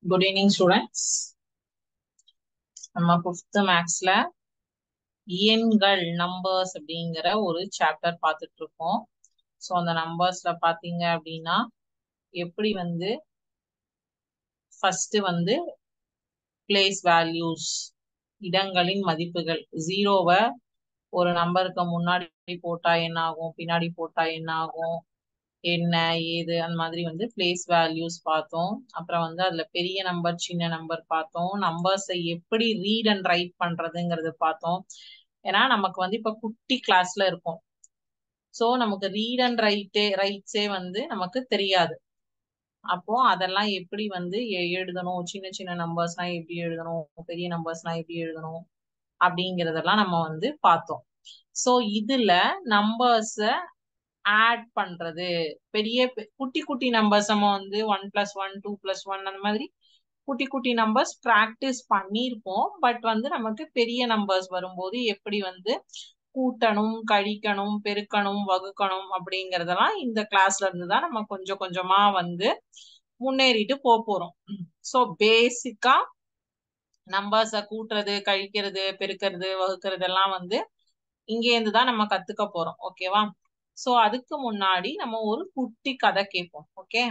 good evening students நம்ம fifth மேக்ஸ்ல எண்கள் நம்பர்ஸ் அப்படிங்கிற ஒரு சாப்டர் பார்த்துட்டு இருக்கோம் ஸோ அந்த நம்பர்ஸ்ல பார்த்தீங்க அப்படின்னா எப்படி வந்து ஃபர்ஸ்ட் வந்து பிளேஸ் வேல்யூஸ் இடங்களின் மதிப்புகள் ஜீரோவை ஒரு நம்பருக்கு முன்னாடி போட்டா என்ன ஆகும் பின்னாடி போட்டா என்ன ஆகும் என்ன ஏது அந்த மாதிரி வந்து பிளேஸ் வேல்யூஸ் பார்த்தோம் அப்புறம் வந்து அதுல பெரிய நம்பர் சின்ன நம்பர் பார்த்தோம் நம்பர்ஸை எப்படி ரீட் அண்ட் ரைட் பண்றதுங்கிறது பார்த்தோம் ஏன்னா நமக்கு வந்து இப்ப குட்டி கிளாஸ்ல இருக்கும் ஸோ நமக்கு ரீட் அண்ட் ரைட்டே ரைட்ஸே வந்து நமக்கு தெரியாது அப்போ அதெல்லாம் எப்படி வந்து எ- எழுதணும் சின்ன சின்ன நம்பர்ஸ்னா எப்படி எழுதணும் பெரிய நம்பர்ஸ்னா எப்படி எழுதணும் அப்படிங்கறதெல்லாம் நம்ம வந்து பார்த்தோம் ஸோ இதுல நம்பர்ஸ ஆட் பண்றது பெரிய பெ- குட்டி குட்டி நம்பர்ஸ் நம்ம வந்து one plus one two plus one அந்த மாதிரி குட்டி குட்டி நம்பர்ஸ் ப்ராக்டிஸ் பண்ணியிருப்போம் பட் வந்து நமக்கு பெரிய நம்பர்ஸ் வரும்போது எப்படி வந்து கூட்டணும் கழிக்கணும் பெருக்கணும் வகுக்கணும் அப்படிங்கறதெல்லாம் இந்த கிளாஸ்ல இருந்து தான் நம்ம கொஞ்சம் கொஞ்சமா வந்து முன்னேறிட்டு போக போறோம் ஸோ பேசிக்கா நம்பர்ஸை கூட்டுறது கழிக்கிறது பெருக்கிறது வகுக்கிறது எல்லாம் வந்து இங்கேருந்து தான் நம்ம கத்துக்க போறோம் ஓகேவா சோ அதுக்கு முன்னாடி நம்ம ஒரு குட்டி கதை கேட்போம் ஓகே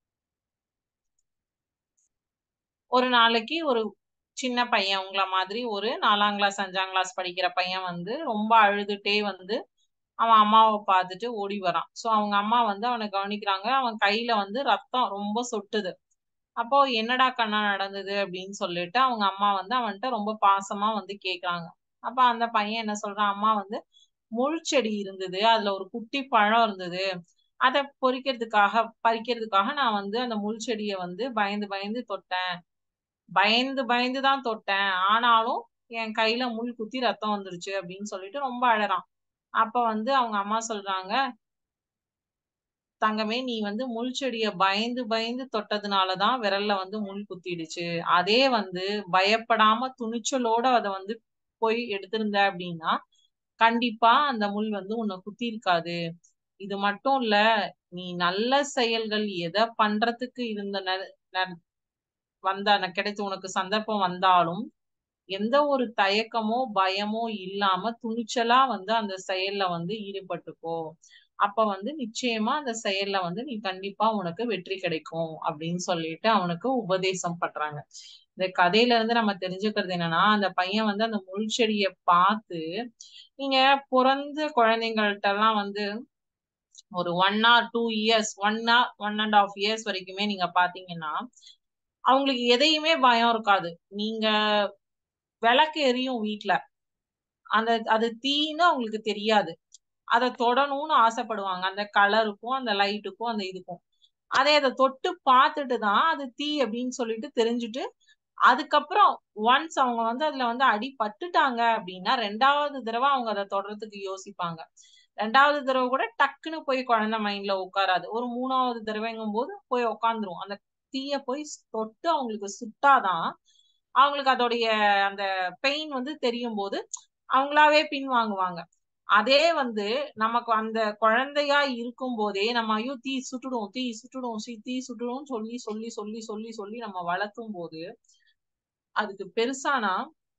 ஒரு நாளைக்கு ஒரு சின்ன பையன் உங்கள மாதிரி ஒரு நாலாம் கிளாஸ் அஞ்சாம் கிளாஸ் படிக்கிற பையன் வந்து ரொம்ப அழுதுட்டே வந்து அவன் அம்மாவை பார்த்துட்டு ஓடி வரான் சோ அவங்க அம்மா வந்து அவனை கவனிக்கிறாங்க அவன் கையில வந்து ரத்தம் ரொம்ப சொட்டுது அப்போ என்னடா கண்ணா நடந்தது அப்படின்னு சொல்லிட்டு அவங்க அம்மா வந்து அவன்கிட்ட ரொம்ப பாசமா வந்து கேக்குறாங்க அப்ப அந்த பையன் என்ன சொல்றான் அம்மா வந்து முள் செடி இருந்தது அதுல ஒரு குட்டி பழம் இருந்தது அதை பொறிக்கிறதுக்காக பறிக்கிறதுக்காக நான் வந்து அந்த முள் செடியை வந்து பயந்து பயந்து தொட்டேன் பயந்து பயந்து தான் தொட்டேன் ஆனாலும் என் கையில முள் குத்தி ரத்தம் வந்துருச்சு அப்படின்னு சொல்லிட்டு ரொம்ப அழறான் அப்ப வந்து அவங்க அம்மா சொல்றாங்க தங்கமே நீ வந்து முள் செடிய பயந்து பயந்து தொட்டதுனாலதான் விரல்ல வந்து முள் குத்திடுச்சு அதே வந்து பயப்படாம துணிச்சலோட அதை வந்து போய் எடுத்திருந்த அப்படின்னா கண்டிப்பா அந்த முள் வந்து உன்னை குத்தி இருக்காது இது மட்டும் இல்ல நீ நல்ல செயல்கள் எதை பண்றதுக்கு இருந்த ந- ந- வந்தா ந- கிடைச்சு உனக்கு சந்தர்ப்பம் வந்தாலும் எந்த ஒரு தயக்கமோ பயமோ இல்லாம துணிச்சலா வந்து அந்த செயல்ல வந்து ஈடுபட்டுக்கோ அப்ப வந்து நிச்சயமா அந்த செயல்ல வந்து நீ கண்டிப்பா உனக்கு வெற்றி கிடைக்கும் அப்படின்னு சொல்லிட்டு அவனுக்கு உபதேசம் பண்றாங்க இந்த கதையில இருந்து நம்ம தெரிஞ்சுக்கிறது என்னன்னா அந்த பையன் வந்து அந்த முள் செடிய பார்த்து நீங்க பிறந்த குழந்தைங்கள்ட்ட எல்லாம் வந்து ஒரு one or two years one or one and half years வரைக்குமே நீங்க பாத்தீங்கன்னா அவங்களுக்கு எதையுமே பயம் இருக்காது நீங்க விளக்கு எரியும் வீட்ல அந்த அது தீன்னு அவங்களுக்கு தெரியாது அதை தொடணும்னு ஆசைப்படுவாங்க அந்த கலருக்கும் அந்த லைட்டுக்கும் அந்த இதுக்கும் அதே அதை தொட்டு பார்த்துட்டு தான் அது தீ அப்படின்னு சொல்லிட்டு தெரிஞ்சுட்டு அதுக்கப்புறம் ஒன்ஸ் அவங்க வந்து அதுல வந்து அடி பட்டுட்டாங்க அப்படின்னா ரெண்டாவது தடவை அவங்க அதை தொடறதுக்கு யோசிப்பாங்க ரெண்டாவது தடவை கூட டக்குன்னு போய் குழந்தை மைண்ட்ல உட்காராது ஒரு மூணாவது தடவைங்கும் போது போய் உட்காந்துரும் அந்த தீய போய் தொட்டு அவங்களுக்கு சுட்டாதான் அவங்களுக்கு அதோடைய அந்த பெயின் வந்து தெரியும் போது அவங்களாவே பின் வாங்குவாங்க அதே வந்து நமக்கு அந்த குழந்தையா இருக்கும் போதே நம்ம ஐயோ தீ சுட்டுடும் தீ சுட்டுடும் சி தீ சுட்டுடும் சொல்லி சொல்லி சொல்லி சொல்லி சொல்லி நம்ம வளர்த்தும் போது அதுக்கு பெருசானா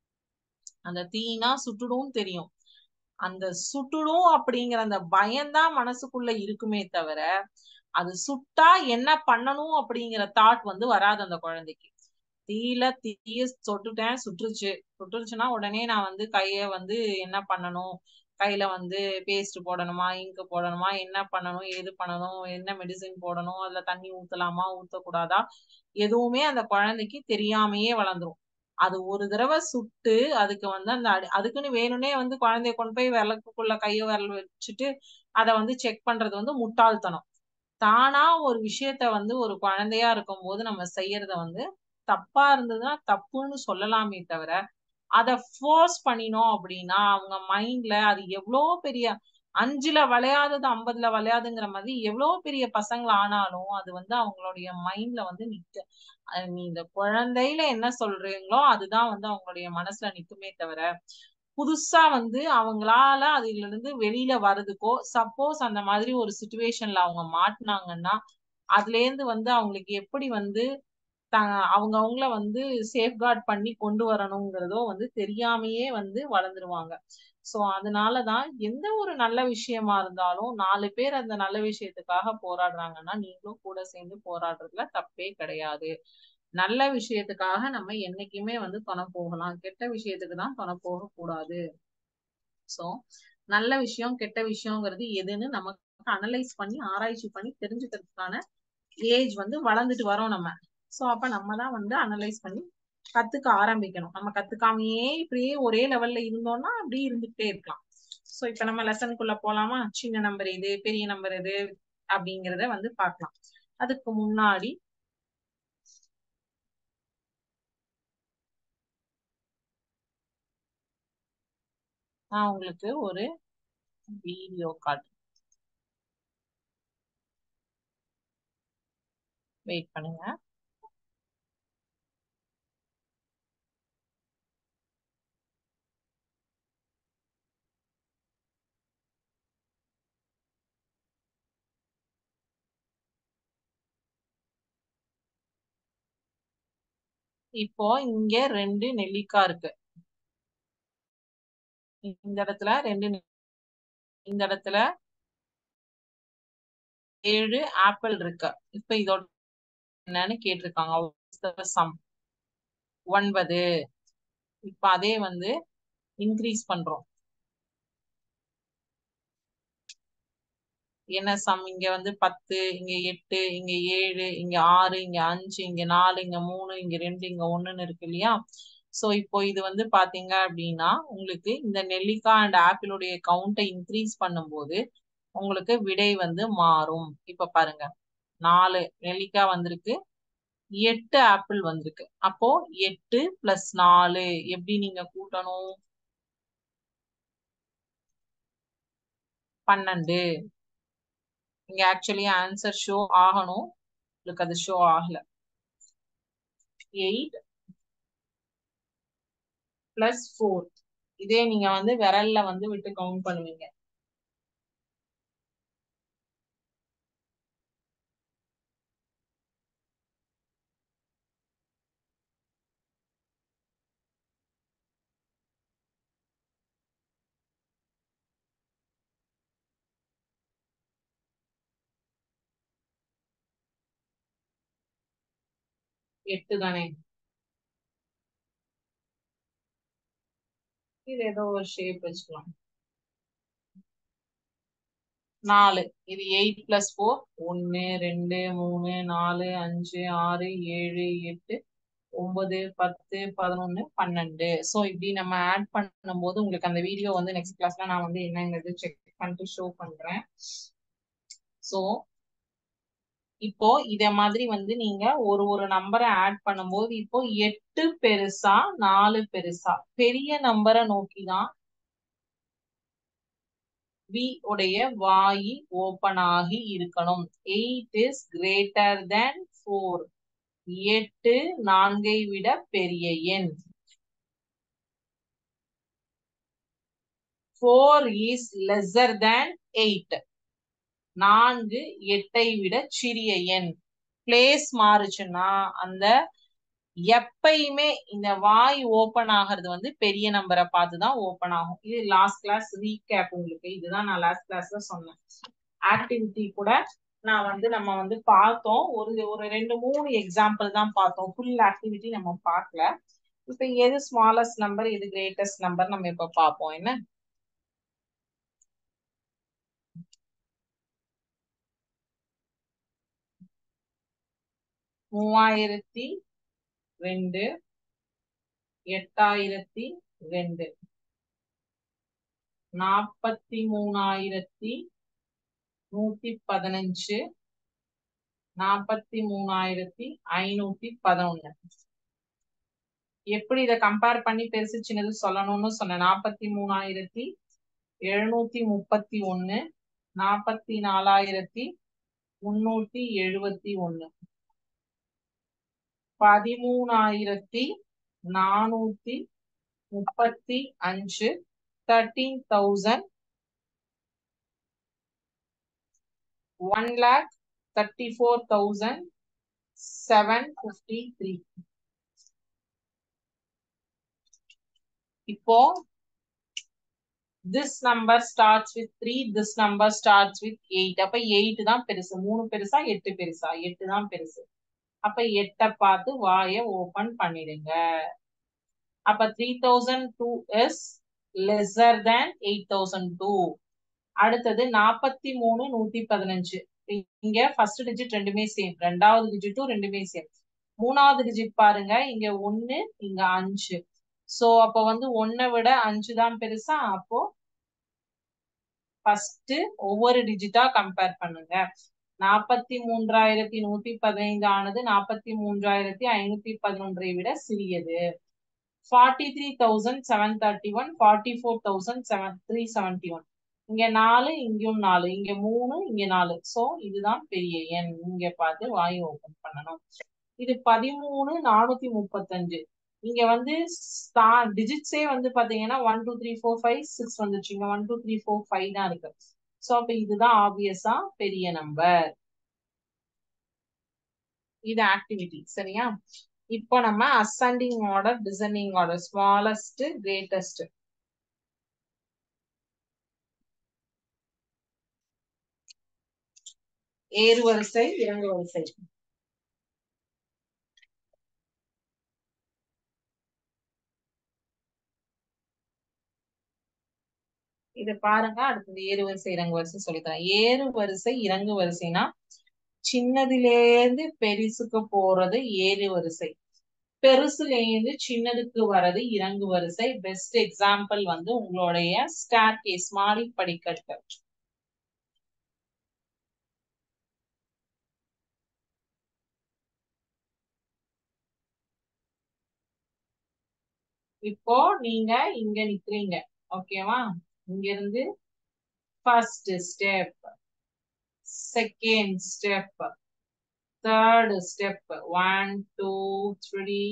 அந்த தீனா சுட்டுடும் தெரியும் அந்த சுட்டுடும் அப்படிங்கிற அந்த பயம்தான் மனசுக்குள்ள இருக்குமே தவிர அது சுட்டா என்ன பண்ணணும் அப்படிங்கிற தாட் வந்து வராது அந்த குழந்தைக்கு தீயில தீய சொட்டுட்டேன் சுட்டுருச்சு சுட்டுருச்சுன்னா உடனே நான் வந்து கைய வந்து என்ன பண்ணணும் கையில வந்து பேஸ்ட் போடணுமா இங்கு போடணுமா என்ன பண்ணணும் ஏது பண்ணணும் என்ன மெடிசின் போடணும் அதுல தண்ணி ஊத்தலாமா ஊத்தக்கூடாதா எதுவுமே அந்த குழந்தைக்கு தெரியாமையே வளர்ந்துரும் அது ஒரு தடவை சுட்டு அதுக்கு வந்து அந்த அடி- அதுக்குன்னு வேணும்னே வந்து குழந்தைய கொண்டு போய் விளக்குக்குள்ள கைய விரல் வச்சுட்டு அதை வந்து செக் பண்றது வந்து முட்டாள்தனம் தானா ஒரு விஷயத்த வந்து ஒரு குழந்தையா இருக்கும் போது நம்ம செய்யறத வந்து தப்பா இருந்ததுன்னா தப்புன்னு சொல்லலாமே தவிர அதை ஃபோர்ஸ் பண்ணினோம் அப்படின்னா அவங்க மைண்ட்ல அது எவ்வளோ பெரிய அஞ்சுல விளையாதது ஐம்பதுல விளையாதுங்கிற மாதிரி எவ்வளோ பெரிய பசங்கள ஆனாலும் அது வந்து அவங்களுடைய மைண்ட்ல வந்து நிக்க அஹ் நீ இந்த குழந்தையில என்ன சொல்றீங்களோ அதுதான் வந்து அவங்களுடைய மனசுல நிக்குமே தவிர புதுசா வந்து அவங்களால அதுல இருந்து வெளியில வர்றதுக்கோ சப்போஸ் அந்த மாதிரி ஒரு சுச்சுவேஷன்ல அவங்க மாட்டினாங்கன்னா அதுல இருந்து வந்து அவங்களுக்கு எப்படி வந்து த அவங்க அவங்கள வந்து சேஃப்கார்ட் பண்ணி கொண்டு வரணுங்கிறதோ வந்து தெரியாமையே வந்து வளர்ந்துருவாங்க சோ அதனாலதான் எந்த ஒரு நல்ல விஷயமா இருந்தாலும் நாலு பேர் அந்த நல்ல விஷயத்துக்காக போராடுறாங்கன்னா நீங்களும் கூட சேர்ந்து போராடுறதுல தப்பே கிடையாது நல்ல விஷயத்துக்காக நம்ம என்னைக்குமே வந்து துணை போகலாம் கெட்ட விஷயத்துக்கு தான் துணை போக கூடாது சோ நல்ல விஷயம் கெட்ட விஷயங்கிறது எதுன்னு நமக்கு அனலைஸ் பண்ணி ஆராய்ச்சி பண்ணி தெரிஞ்சுக்கிறதுக்கான ஏஜ் வந்து வளர்ந்துட்டு வரோம் நம்ம சோ அப்ப நம்ம தான் வந்து அனலைஸ் பண்ணி கத்துக்க ஆரம்பிக்கணும் நம்ம கத்துக்காமையே இப்படியே ஒரே லெவல்ல இருந்தோம்னா அப்படியே இருந்துகிட்டே இருக்கலாம் சோ இப்ப நம்ம லெசனுக்குள்ள போலாமா சின்ன நம்பர் இது பெரிய நம்பர் இது அப்படிங்கறத வந்து பார்க்கலாம் அதுக்கு முன்னாடி நான் உங்களுக்கு ஒரு வீடியோ காட்டு வெயிட் பண்ணுங்க இப்போ இங்க ரெண்டு நெல்லிக்காய் இருக்கு இந்த இடத்துல ரெண்டு நெ- இந்த இடத்துல ஏழு ஆப்பிள் இருக்கு இப்ப இதோட என்னன்னு கேட்டிருக்காங்க சம் ஒன்பது இப்ப அதே வந்து இன்க்ரீஸ் பண்றோம் என்ன சம் இங்க வந்து பத்து இங்க எட்டு இங்க ஏழு இங்க ஆறு இங்க அஞ்சு இங்க நாலு இங்க மூணு இங்க ரெண்டு இங்க ஒண்ணுன்னு இருக்கு இல்லையா சோ இப்போ இது வந்து பாத்தீங்க அப்படின்னா உங்களுக்கு இந்த நெல்லிக்காய் அண்ட் ஆப்பிளுடைய கவுண்டை இன்க்ரீஸ் பண்ணும்போது உங்களுக்கு விடை வந்து மாறும் இப்ப பாருங்க நாலு நெல்லிக்காய் வந்திருக்கு எட்டு ஆப்பிள் வந்திருக்கு அப்போ எட்டு பிளஸ் நாலு எப்படி நீங்க கூட்டணும் பன்னெண்டு இங்க ஆக்சுவலி ஆன்சர் ஷோ ஆகணும் உங்களுக்கு அது ஷோ ஆகல எயிட் பிளஸ் ஃபோர் இதே நீங்க வந்து விரல்ல வந்து விட்டு கவுண்ட் பண்ணுவீங்க எட்டு தானே இது ஏதோ ஒரு ஷேப் வச்சுக்கலாம் நாலு இது எயிட் பிளஸ் ஃபோர் ஒன்னு ரெண்டு மூணு நாலு அஞ்சு ஆறு ஏழு எட்டு ஒன்பது பத்து பதினொன்னு பன்னெண்டு ஸோ இப்படி நம்ம ஆட் பண்ணும்போது உங்களுக்கு அந்த வீடியோ வந்து நெக்ஸ்ட் கிளாஸ்ல நான் வந்து என்னங்கிறது செக் பண்ணிட்டு ஷோ பண்றேன் ஸோ இப்போ இத மாதிரி வந்து நீங்க ஒரு ஒரு நம்பரை ஆட் பண்ணும்போது இப்போ எட்டு பெருசா நாலு பெருசா பெரிய நம்பரை நோக்கி தான் வி உடைய வாயி ஓபன் ஆகி இருக்கணும் eight is greater than four எட்டு நான்கை விட பெரிய எண் four is lesser than eight நான்கு எட்டை விட சிறிய எண் பிளேஸ் மாறுச்சுன்னா அந்த எப்பயுமே இந்த வாய் ஓபன் ஆகிறது வந்து பெரிய நம்பரை பார்த்து தான் ஓபன் ஆகும் இது லாஸ்ட் கிளாஸ் ரீகேப் உங்களுக்கு இதுதான் நான் லாஸ்ட் கிளாஸ்ல சொன்னேன் ஆக்டிவிட்டி கூட நான் வந்து நம்ம வந்து பார்த்தோம் ஒரு ஒரு ரெண்டு மூணு எக்ஸாம்பிள் தான் பார்த்தோம் ஃபுல் ஆக்டிவிட்டி நம்ம பார்க்கல இப்ப எது ஸ்மாலஸ்ட் நம்பர் எது கிரேட்டஸ்ட் நம்பர் நம்ம இப்ப பார்ப்போம் என்ன மூவாயிரத்தி ரெண்டு எட்டாயிரத்தி ரெண்டு நாற்பத்தி மூணாயிரத்தி நூத்தி பதினஞ்சு நாற்பத்தி மூணாயிரத்தி ஐநூத்தி பதினொன்னு எப்படி இதை கம்பேர் பண்ணி பெருசு சின்னது சொல்லணும்னு சொன்னேன் நாற்பத்தி மூணாயிரத்தி எழுநூத்தி முப்பத்தி ஒன்னு நாற்பத்தி நாலாயிரத்தி முன்னூத்தி எழுபத்தி ஒன்னு பதிமூணாயிரத்தி நானூத்தி முப்பத்தி அஞ்சு thirteen thousand one lakh thirty four thousand seven fifty three இப்போ this number starts with three this number starts with eight அப்ப எயிட் தான் பெருசு மூணு பெருசா எட்டு பெருசா எட்டு தான் பெருசு அப்ப எட்டை பார்த்து வாய ஓபன் பண்ணிடுங்க அப்ப three thousand two is lesser than eight thousand two அடுத்தது நாற்பத்தி மூணு நூத்தி பதினஞ்சு இங்க ஃபர்ஸ்ட் டிஜிட் ரெண்டுமே சேம் ரெண்டாவது டிஜிட்டும் ரெண்டுமே சேம் மூணாவது டிஜிட் பாருங்க இங்க ஒன்னு இங்க அஞ்சு சோ அப்ப வந்து ஒன்னை விட அஞ்சு தான் பெருசா அப்போ ஃபர்ஸ்ட் ஒவ்வொரு டிஜிட்டா கம்பேர் பண்ணுங்க நாற்பத்தி மூன்றாயிரத்தி நூத்தி பதினைந்து ஆனது நாற்பத்தி மூன்றாயிரத்தி ஐநூத்தி பதினொன்றை விட சிறியது forty three thousand seven thirty one forty four thousand seven three seventy one இங்க நாலு இங்கேயும் நாலு இங்க மூணு இங்க நாலு சோ இதுதான் பெரிய எண் இங்க பார்த்து வாய் ஓபன் பண்ணணும் இது பதிமூணு நானூத்தி முப்பத்தஞ்சு இங்க வந்து டிஜிட்ஸே வந்து பாத்தீங்கன்னா one two three four five six வந்துச்சு இங்க one two three four five தான் இருக்கு சோ அப்ப இதுதான் ஆப்வியஸா பெரிய நம்பர் இது ஆக்டிவிட்டி சரியா இப்போ நம்ம ascending order descending order smallest greatest ஏறு வரிசை இறங்கு வரிசை இத பாருங்க அடுத்தது ஏறு வரிசை இறங்கு வரிசை சொல்லித்தரேன் ஏறு வரிசை இறங்கு வரிசைனா சின்னதிலேருந்து பெருசுக்கு போறது ஏறு வரிசை பெருசுல இருந்து சின்னதுக்கு வர்றது இறங்கு வரிசை பெஸ்ட் எக்ஸாம்பிள் வந்து உங்களுடைய ஸ்டார் கேஸ் மாடி படிக்கட்டு இப்போ நீங்க இங்க நிக்கிறீங்க ஓகேவா இங்க இருந்து first step second step third step one two three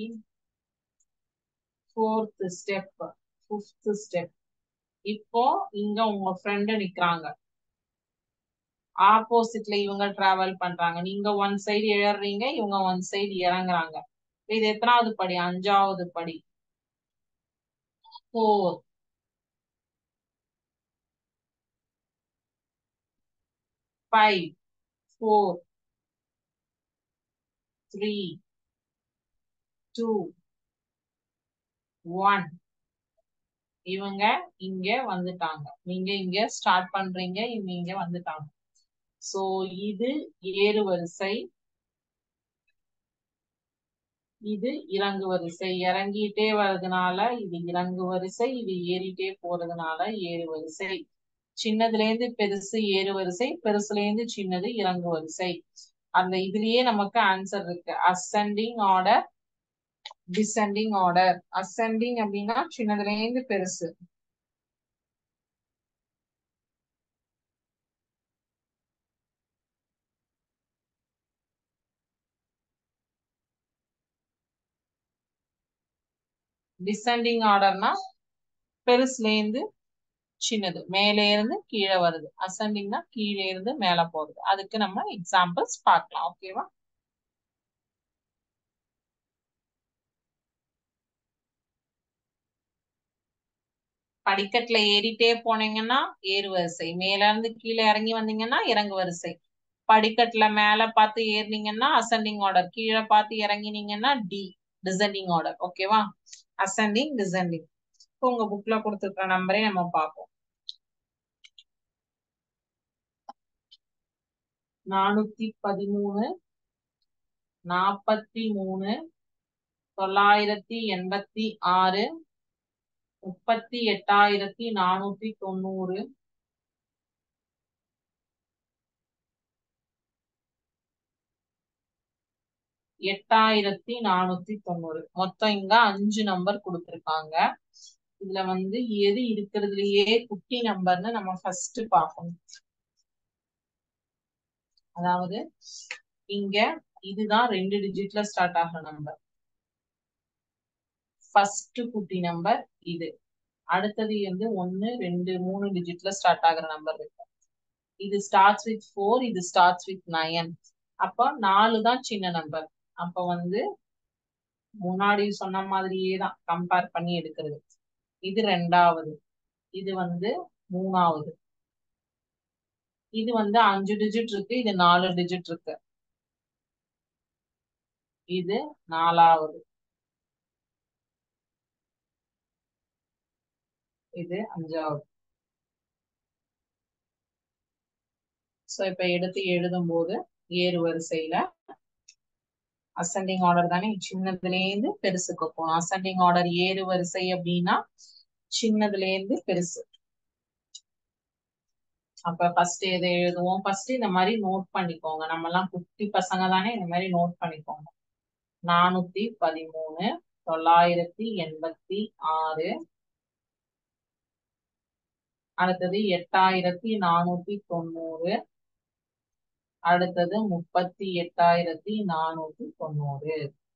fourth step fifth step இப்போ இங்க உங்க ஃப்ரெண்டு நிக்கிறாங்க ஆப்போசிட்ல இவங்க டிராவல் பண்றாங்க நீங்க ஒன் சைடு ஏறுறீங்க இவங்க ஒன் சைடு இறங்குறாங்க இது எத்தனாவது படி அஞ்சாவது படி four five four three two one இவங்க இங்க வந்துட்டாங்க நீங்க இங்க ஸ்டார்ட் பண்றீங்க இவங்க இங்க வந்துட்டாங்க சோ இது ஏறு வரிசை இது இறங்கு வரிசை இறங்கிட்டே வர்றதுனால இது இறங்கு வரிசை இது ஏறிட்டே போறதுனால ஏறு வரிசை சின்னதுல இருந்து பெருசு ஏறு வரிசை பெருசுல இருந்து சின்னது இறங்கு வரிசை அந்த இதுலயே நமக்கு ஆன்சர் இருக்கு ascending order descending order ascending அப்படின்னா சின்னதுல இருந்து பெருசு டிசெண்டிங் ஆர்டர்னா பெருசுல இருந்து சின்னது மேலே இருந்து கீழே வருது அசெண்டிங்னா கீழே இருந்து மேல போறது அதுக்கு நம்ம எக்ஸாம்பிள்ஸ் பார்க்கலாம் ஓகேவா படிக்கட்டுல ஏறிட்டே போனீங்கன்னா ஏறு வரிசை மேல இருந்து கீழே இறங்கி வந்தீங்கன்னா இறங்கு வரிசை படிக்கட்டுல மேல பார்த்து ஏறினீங்கன்னா அசெண்டிங் ஆர்டர் கீழே பார்த்து இறங்கினீங்கன்னா டி டிசெண்டிங் ஆர்டர் ஓகேவா அசெண்டிங் டிசெண்டிங் உங்க புக்ல கொடுத்துருக்க நம்பரே நம்ம பார்ப்போம் நானூத்தி பதிமூணு நாற்பத்தி மூணு தொள்ளாயிரத்தி எண்பத்தி ஆறு முப்பத்தி எட்டாயிரத்தி நானூத்தி தொண்ணூறு எட்டாயிரத்தி நானூத்தி தொண்ணூறு மொத்தம் இங்க அஞ்சு நம்பர் கொடுத்துருக்காங்க இதுல வந்து எது இருக்கிறதுலயே குட்டி நம்பர்னு நம்ம ஃபர்ஸ்ட் பார்க்கணும் அதாவது இங்க இதுதான் ரெண்டு டிஜிட்ல ஸ்டார்ட் ஆகிற நம்பர் ஃபர்ஸ்ட் குட்டி நம்பர் இது அடுத்தது வந்து ஒன்னு ரெண்டு மூணு டிஜிட்ல ஸ்டார்ட் ஆகுற நம்பர் இருக்கு இது ஸ்டார்ட்ஸ் வித் ஃபோர் இது ஸ்டார்ட்ஸ் வித் நயன் அப்போ நாலு தான் சின்ன நம்பர் அப்ப வந்து முன்னாடி சொன்ன மாதிரியே தான் கம்பேர் பண்ணி எடுக்கிறது இது ரெண்டாவது இது வந்து மூணாவது இது வந்து அஞ்சு டிஜிட் இருக்கு இது நாலு டிஜிட் இருக்கு இது நாலாவது இது அஞ்சாவது சோ இப்ப எடுத்து எழுதும் போது ஏறு வரிசையில அசெண்டிங் ஆர்டர் தானே சின்னதுல இருந்து பெருசுக்கு போகும் அசெண்டிங் ஆர்டர் ஏறு வரிசை அப்படின்னா சின்னதுல இருந்து பெருசு அப்ப ஃபர்ஸ்ட் எதை எழுதுவோம் ஃபர்ஸ்ட் இந்த மாதிரி நோட் பண்ணிக்கோங்க நம்ம எல்லாம் குட்டி பசங்க தானே இந்த மாதிரி நோட் பண்ணிக்கோங்க நானூத்தி பதிமூணு தொள்ளாயிரத்தி எண்பத்தி ஆறு அடுத்தது எட்டாயிரத்தி நானூத்தி தொண்ணூறு அடுத்தது முப்பத்தி எட்டாயிரத்தி நானூத்தி தொண்ணூறு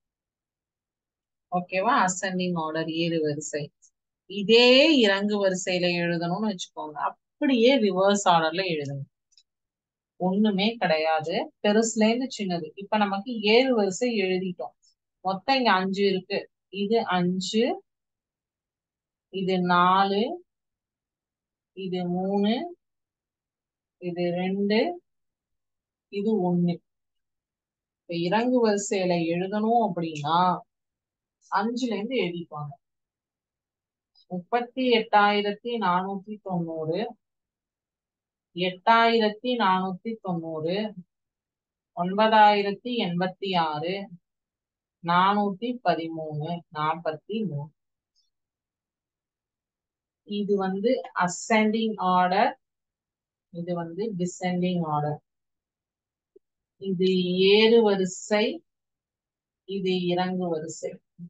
ஓகேவா அசெண்டிங் ஆர்டர் ஏறு வரிசை இதே இறங்கு வரிசையில எழுதணும்னு வச்சுக்கோங்க அப்படியே ரிவர்ஸ் ஆர்டர்ல எழுதணும் ஒண்ணுமே கிடையாது பெருசுல இருந்து சின்னது இப்ப நமக்கு ஏழு வரிசை எழுதிட்டோம் மொத்தம் இங்க அஞ்சு இருக்கு இது அஞ்சு இது நாலு இது மூணு இது ரெண்டு இது ஒண்ணு இப்ப இறங்கு வரிசையில எழுதணும் அப்படின்னா அஞ்சுல இருந்து எழுதிப்பாங்க முப்பத்தி எட்டாயிரத்தி நானூத்தி தொண்ணூறு எட்டாயிரத்தி நானூத்தி தொண்ணூறு ஒன்பதாயிரத்தி எண்பத்தி ஆறு நானூத்தி பதிமூணு நாற்பத்தி மூணு இது வந்து அசெண்டிங் ஆர்டர் இது வந்து டிசெண்டிங் ஆர்டர் இது ஏறு வரிசை இது இறங்கு வரிசை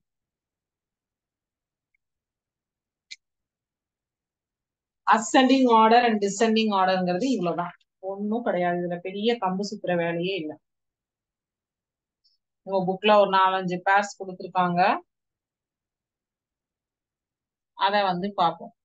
அசெண்டிங் ஆர்டர் அண்ட் டிசெண்டிங் ஆர்டர்ங்கிறது இவ்வளவுதான் ஒன்னும் கிடையாது இதுல பெரிய கம்பு சுத்துற வேலையே இல்லை உங்க புக்ல ஒரு நாலஞ்சு பேர்ஸ் கொடுத்துருக்காங்க அத வந்து பார்ப்போம்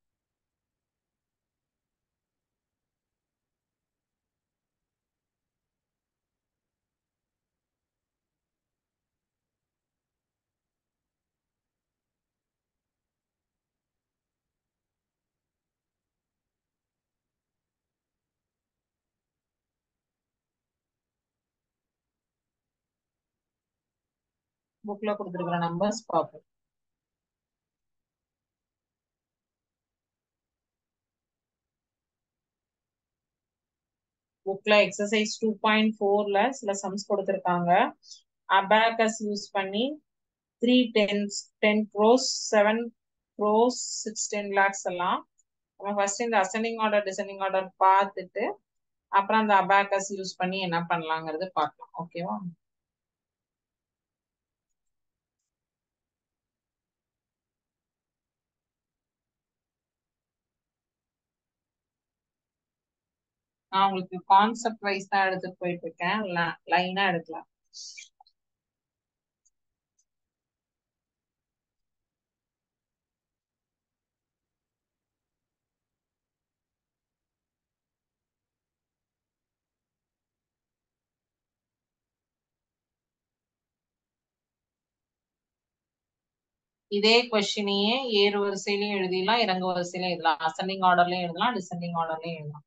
புக்ல கொடுத்துருக்கிற நம்பர்ஸ் பார்ப்போம் புக்ல எக்ஸசைஸ் டூ பாயிண்ட் ஃபோர்ல சில சம்ஸ் கொடுத்துருக்காங்க அபேக்கஸ் யூஸ் பண்ணி three tens ten crores seven crores six ten lakhs எல்லாம் நம்ம ஃபர்ஸ்ட் இந்த அசெண்டிங் ஆர்டர் டிசெண்டிங் ஆர்டர் பார்த்துட்டு அப்புறம் அந்த அபேக்கஸ் யூஸ் பண்ணி என்ன பண்ணலாங்கிறது பார்க்கலாம் ஓகேவா நான் உங்களுக்கு கான்செப்ட் வைஸ் தான் எடுத்துட்டு போயிட்டு இருக்கேன் லைனா எடுக்கலாம் இதே கொஸ்டினையே ஏறு வரிசையிலையும் எழுதிடலாம் இறங்கு வரிசையிலையும் எழுதலாம் அசெண்டிங் ஆர்டர்லயும் எழுதலாம் டிசெண்டிங் ஆர்டர்லயும் எழுதலாம்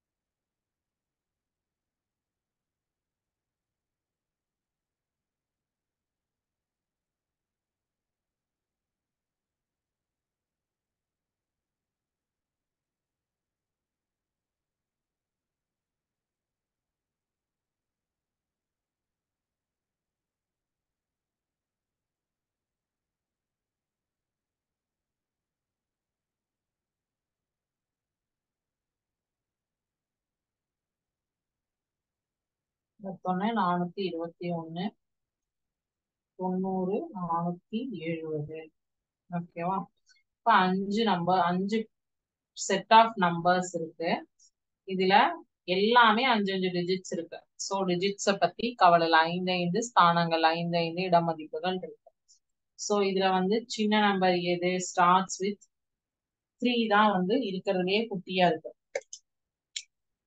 மொத்தம்னா நானூத்தி இருபத்தி ஒண்ணு தொண்ணூறு நானூத்தி எழுபது ஓகேவா இப்ப அஞ்சு நம்பர் அஞ்சு செட் ஆஃப் நம்பர்ஸ் இருக்கு இதுல எல்லாமே அஞ்சு அஞ்சு டிஜிட்ஸ் இருக்கு சோ டிஜிட்ஸ பத்தி கவலை இல்லை ஐந்து ஐந்து ஸ்தானங்கள் ஐந்து ஐந்து இடமதிப்புகள் இருக்கு சோ இதுல வந்து சின்ன நம்பர் எது ஸ்டார்ட்ஸ் வித் த்ரீ தான் வந்து இருக்கிறதுலயே குட்டியா இருக்கு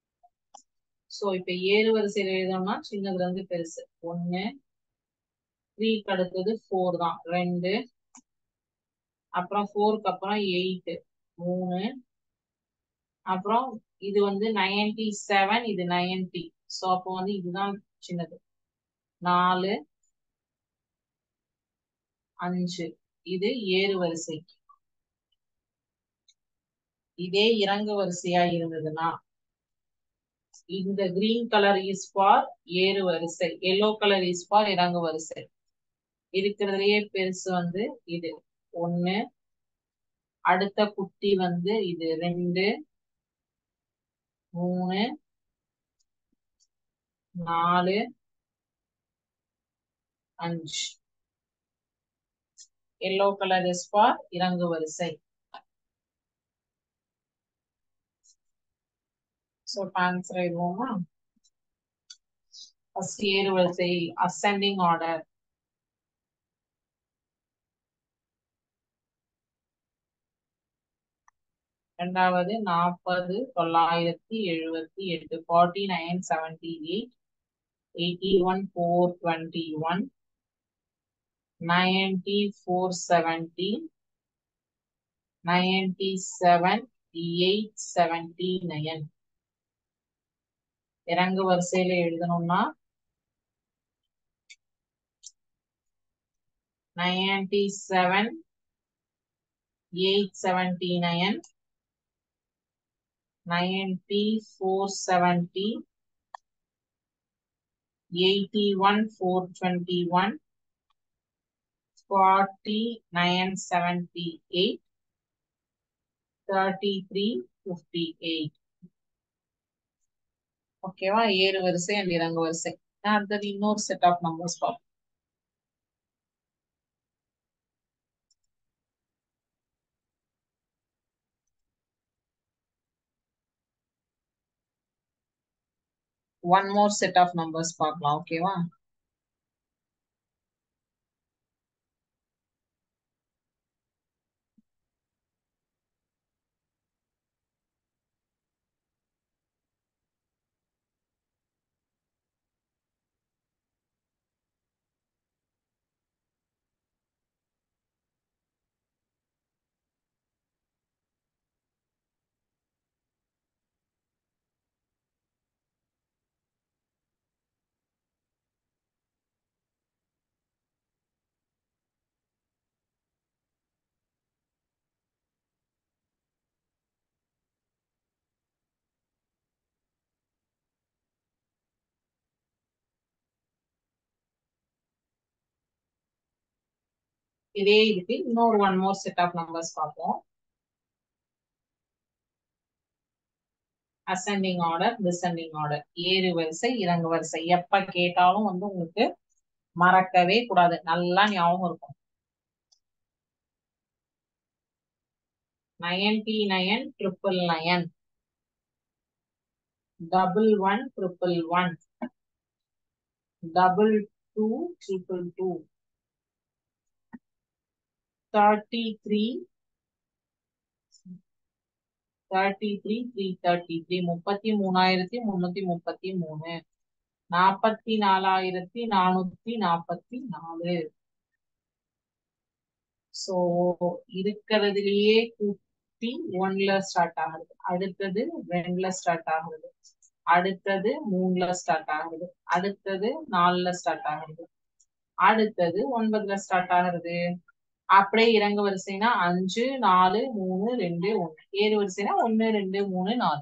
சோ இப்ப ஏறு வரிசையில எழுதணும்னா சின்னதுல இருந்து பெருசு ஒன்னு த்ரீக்கு அடுத்தது ஃபோர் தான் ரெண்டு அப்புறம் ஃபோருக்கு அப்புறம் எயிட் மூணு அப்புறம் இது வந்து நைன்டி செவன் இது நைன்டி ஸோ அப்போ வந்து இதுதான் சின்னது நாலு அஞ்சு இது ஏறு வரிசை இதே இறங்கு வரிசையா இருந்ததுன்னா இந்த கிரீன் கலர் இஸ் ஃபார் ஏறு வரிசை எல்லோ கலர் இஸ் ஃபார் இறங்கு வரிசை இருக்கிறதுலயே பெருசு வந்து இது ஒண்ணு அடுத்த குட்டி வந்து இது ரெண்டு மூணு நாலு அஞ்சு எல்லோ கலர் இஸ் ஃபார் இறங்கு வரிசை ஸோ ஆன்சர் எழுதுவோமா ஃபர்ஸ்ட் ஏறு வரிசை அசெண்டிங் ஆர்டர் ரெண்டாவது நாற்பது தொள்ளாயிரத்தி எழுபத்தி எட்டு forty nine seventy eight eighty one four twenty one ninety four seventy ninety seven eight seventy nine இறங்கு வரிசையில எழுதணும்னா ninety seven eight seventy nine ninety four seventy eighty one four twenty one forty nine seventy eight thirty three fifty eight ஓகேவா ஏறு வரிசை and இறங்கு வரிசை அடுத்தது இன்னொரு செட் ஆஃப் நம்பர்ஸ் பார்ப்போம் one more set of numbers பார்க்கலாம் ஓகேவா இதே இதுக்கு இன்னொரு one more set of numbers பார்ப்போம் அசெண்டிங் ஆர்டர் டிசெண்டிங் ஆர்டர் ஏறு வரிசை இறங்கு வரிசை எப்ப கேட்டாலும் வந்து உங்களுக்கு மறக்கவே கூடாது நல்லா ஞாபகம் இருக்கும் ninety nine triple nine double one triple one double two triple two thirty three thirty three three thirty three முப்பத்தி மூணாயிரத்தி முன்னூத்தி முப்பத்தி மூணு நாற்பத்தி நாலாயிரத்தி நானூத்தி நாற்பத்தி நாலு சோ இருக்கிறதுலயே கூட்டி ஒன்ல ஸ்டார்ட் ஆகுது அடுத்தது ரெண்டுல ஸ்டார்ட் ஆகுது அடுத்தது மூணுல ஸ்டார்ட் ஆகுது அடுத்தது நாலுல ஸ்டார்ட் ஆகுது அடுத்தது ஒன்பதுல ஸ்டார்ட் ஆகுறது அப்படியே இறங்கு வரிசைனா அஞ்சு நாலு மூணு ரெண்டு ஒண்ணு ஏறு வரிசைனா ஒண்ணு ரெண்டு மூணு நாலு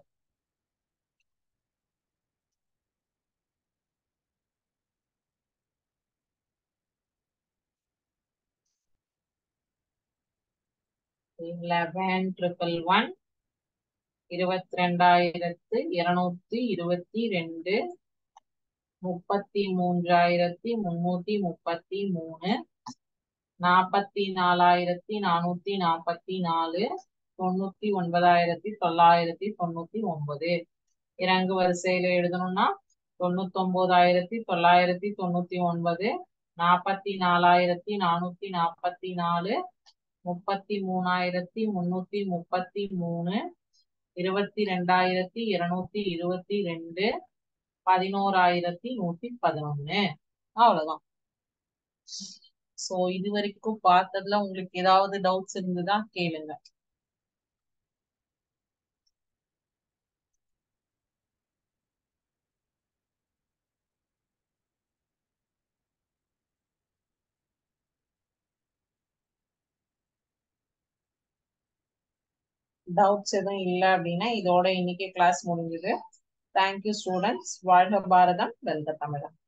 லெவன் ட்ரிபிள் ஒன் இருபத்தி ரெண்டாயிரத்து இருநூத்தி இருபத்தி ரெண்டு முப்பத்தி மூன்றாயிரத்தி முன்னூத்தி முப்பத்தி மூணு நாற்பத்தி நாலாயிரத்தி நானூத்தி நாற்பத்தி நாலு தொண்ணூத்தி ஒன்பதாயிரத்தி தொள்ளாயிரத்தி தொண்ணூத்தி ஒன்பது இறங்கு வரிசையில எழுதணும்னா தொண்ணூத்தி ஒன்பதாயிரத்தி தொள்ளாயிரத்தி தொண்ணூத்தி ஒன்பது நாற்பத்தி நாலாயிரத்தி நானூத்தி நாற்பத்தி நாலு முப்பத்தி மூணாயிரத்தி முன்னூத்தி முப்பத்தி மூணு இருபத்தி ரெண்டாயிரத்தி இருநூத்தி இருபத்தி ரெண்டு பதினோராயிரத்தி நூத்தி பதினொன்னு அவ்வளவுதான் சோ இது வரைக்கும் பார்த்ததுல உங்களுக்கு ஏதாவது டவுட்ஸ் இருந்ததா கேளுங்க டவுட்ஸ் எதுவும் இல்லை அப்படின்னா இதோட இன்னைக்கு கிளாஸ் முடிஞ்சது தேங்க்யூ ஸ்டூடெண்ட்ஸ் வாழ்க பாரதம் வெல்க தமிழம்